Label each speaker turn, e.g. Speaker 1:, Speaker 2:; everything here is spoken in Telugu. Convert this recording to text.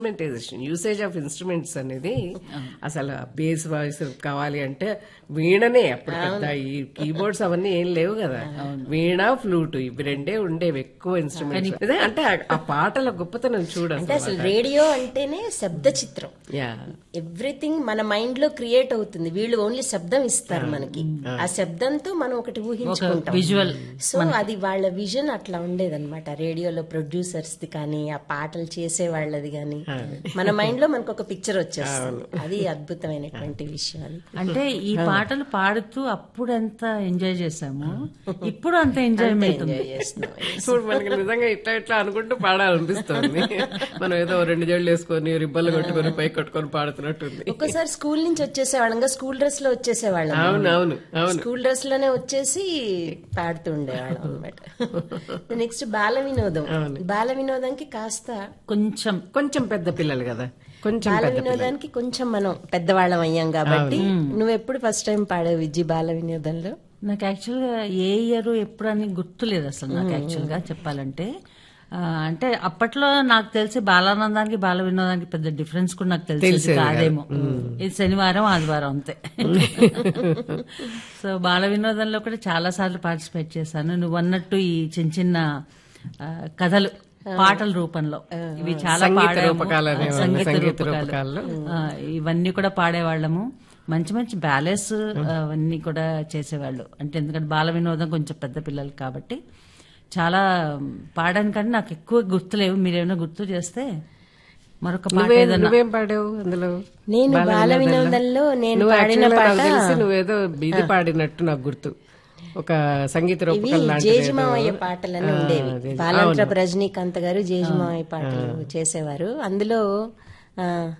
Speaker 1: ఇన్స్ట్రుమెంటైజేషన్ యూసేజ్ ఆఫ్ ఇన్స్ట్రుమెంట్స్ అనేది అసలు బేస్ వాయిస్ కావాలి అంటే వీణనే అప్పుడు పెద్ద ఈ కీబోర్డ్స్ అవన్నీ ఏం లేవు కదా వీణ ఫ్లూట్ ఇవి రెండే ఉండేవి ఎక్కువ ఇన్స్ట్రుమెంట్స్ అదే అంటే ఆ- ఆ పాటల గొప్పతనం చూడ
Speaker 2: అంటే అసలు రేడియో అంటేనే శబ్ద చిత్రం
Speaker 1: యా
Speaker 2: ఎవ్రీథింగ్ మన మైండ్ లో క్రియేట్ అవుతుంది వీళ్ళు ఓన్లీ శబ్దం ఇస్తారు మనకి ఆ శబ్దంతో మనం ఒకటి ఊహించుకుంటాం
Speaker 3: విజువల్
Speaker 2: సో అది వాళ్ళ విజన్ అట్లా ఉండేదన్నమాట రేడియోలో ప్రొడ్యూసర్స్ ది కానీ ఆ పాటలు చేసే వాళ్ళది కానీ మన మైండ్ లో మనకు ఒక పిక్చర్ వచ్చేస్తుంది అది అద్భుతమైనటువంటి విషయం అది
Speaker 3: అంటే ఈ పాటలు పాడుతూ అప్పుడు ఎంత ఎంజాయ్ చేసాము ఇప్పుడు అంత ఎంజాయ్మెంట్ ఉంది
Speaker 2: ఎంజాయ్ చేస్తున్నాం
Speaker 1: ఇప్పుడు మనకి నిజంగా ఇట్లా ఇట్లా అనుకుంటూ పాడాలనిపిస్తుంది మనం ఏదో రెండు జళ్ళు వేసుకొని రిబ్బలు కొట్టుకొని పై కొట్టుకొని పాడుతున్నట్టుంది
Speaker 2: ఒక్కోసారి స్కూల్ నుంచి వచ్చేసేవాళ్ళం స్కూల్ డ్రెస్ లో వచ్చేసేవాళ్ళం
Speaker 1: అవును అవును అవును
Speaker 2: స్కూల్ డ్రెస్ లోనే వచ్చేసి పాడుతూ ఉండేవాళ్ళం అనమాట నెక్స్ట్ బాల వినోదం బాల వినోదంకి కాస్త
Speaker 3: కొంచెం
Speaker 1: కొంచెం పెద్ద పిల్లలు కదా కొంచెం
Speaker 2: బాల
Speaker 1: పెద్ద
Speaker 2: వినోదానికి కొంచెం మనం పెద్దవాళ్ళం అయ్యాం కాబట్టి నువ్వు ఎప్పుడు ఫస్ట్ టైం పాడావు విజ్జి బాల వినోదంలో
Speaker 3: నాకు యాక్చువల్గా ఏ ఇయర్ ఎప్పుడు అని గుర్తులేదు అసలు నాకు యాక్చువల్గా చెప్పాలంటే ఆ, అంటే అప్పట్లో నాకు తెలిసి బాలానందానికి బాల వినోదానికి పెద్ద డిఫరెన్స్ కూడా నాకు తెలిసేది కాదేమో ఇది శనివారం ఆదివారం అంతే సో బాల వినోదంలో కూడా చాలా సార్లు పార్టిసిపేట్ చేశాను నువ్వు అన్నట్టు ఈ చిన్న చిన్న ఆ, కథలు పాటల రూపంలో ఇవి చాలా
Speaker 1: సంగీత
Speaker 3: పాడాము.
Speaker 1: రూపకాలు అనేవాళ్ళు,
Speaker 3: సంగీత
Speaker 1: సంగీత
Speaker 3: రూపకాలు.
Speaker 1: రూపకాల్లో.
Speaker 3: ఆ, ఇవన్నీ కూడా పాడేవాళ్ళము మంచి మంచి బ్యాలెన్స్ అవన్నీ కూడా చేసేవాళ్ళు అంటే ఎందుకంటే బాల వినోదం కొంచెం పెద్ద పిల్లలు కాబట్టి చాలా పాడడానికంటే నాకు ఎక్కువ గుర్తులేవు మీరేమైనా గుర్తు చేస్తే మరొక పాట
Speaker 1: నువ్వేం
Speaker 3: ఏదన్నా
Speaker 1: నువ్వేం పాడావు అందులో
Speaker 2: నేను బాల వినోదంలో నేను
Speaker 1: నువ్వు
Speaker 2: పాడిన
Speaker 1: actually నాకు
Speaker 2: పాట
Speaker 1: తెలిసి నువ్వేదో ఇది పాడినట్టు నాకు గుర్తు ఒక సంగీత
Speaker 2: ఇవి
Speaker 1: రూపకం లాంటిది
Speaker 2: జేజిమావయ్య
Speaker 1: ఏదో.
Speaker 2: పాటలని
Speaker 1: ఆ,
Speaker 2: ఉండేవి
Speaker 1: జేజి-
Speaker 2: బాలంట్రప్ రజనీకాంత్ గారు జేజిమావయ్య పాటలు చేసేవారు అందులో ఆ,